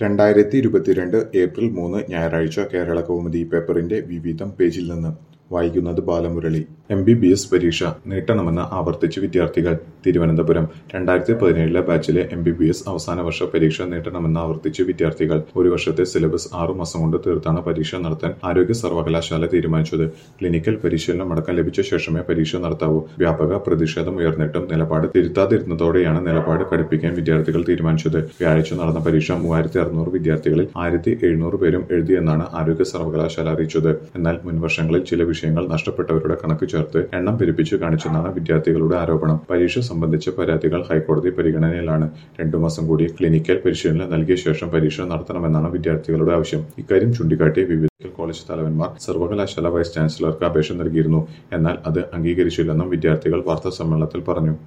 രണ്ടായിരത്തി ഇരുപത്തിരണ്ട് ഏപ്രിൽ മൂന്ന് ഞായറാഴ്ച കേരള കൗമുദി പേപ്പറിന്റെ വിവിധം പേജിൽ നിന്ന് വായിക്കുന്നത് Balamurali M B B S പരീക്ഷ നീട്ടണമെന്ന് ആവർത്തിച്ച് വിദ്യാർത്ഥികൾ തിരുവനന്തപുരം രണ്ടായിരത്തി പതിനേഴിലെ ബാച്ചിലെ എം ബി ബി എസ് അവസാന വർഷ പരീക്ഷ നീട്ടണമെന്ന് ആവർത്തിച്ച് വിദ്യാർത്ഥികൾ ഒരു വർഷത്തെ സിലബസ് ആറു മാസം കൊണ്ട് തീർത്താണ് പരീക്ഷ നടത്താൻ ആരോഗ്യ സർവകലാശാല തീരുമാനിച്ചത് ക്ലിനിക്കൽ പരിശീലനം അടക്കം ലഭിച്ച ശേഷമേ പരീക്ഷ നടത്താവൂ വ്യാപക പ്രതിഷേധം ഉയർന്നിട്ടും നിലപാട് തിരുത്താതിരുന്നതോടെയാണ് നിലപാട് കടുപ്പിക്കാൻ വിദ്യാർത്ഥികൾ തീരുമാനിച്ചത് വ്യാഴാഴ്ച നടന്ന പരീക്ഷ മൂവായിരത്തി അറുന്നൂറ് വിദ്യാർത്ഥികളിൽ ആയിരത്തി എഴുന്നൂറ് പേരും എഴുതിയെന്നാണ് ആരോഗ്യ സർവകലാശാല അറിയിച്ചത് എന്നാൽ മുൻവർഷങ്ങളിൽ ചില വിഷയങ്ങൾ നഷ്ടപ്പെട്ടവരുടെ കണക്ക് ചേർത്ത് എണ്ണം പെരുപ്പിച്ചു കാണിച്ചെന്നാണ് വിദ്യാർത്ഥികളുടെ ആരോപണം പരീക്ഷ സംബന്ധിച്ച പരാതികൾ ഹൈക്കോടതി പരിഗണനയിലാണ് രണ്ടു മാസം കൂടി ക്ലിനിക്കൽ പരിശീലനം നൽകിയ ശേഷം പരീക്ഷ നടത്തണമെന്നാണ് വിദ്യാർത്ഥികളുടെ ആവശ്യം ഇക്കാര്യം ചൂണ്ടിക്കാട്ടി വിവിധ കോളേജ് തലവന്മാർ സർവകലാശാല വൈസ് ചാൻസലർക്ക് അപേക്ഷ നൽകിയിരുന്നു എന്നാൽ അത് അംഗീകരിച്ചില്ലെന്നും വിദ്യാർത്ഥികൾ വാർത്താ സമ്മേളനത്തിൽ പറഞ്ഞു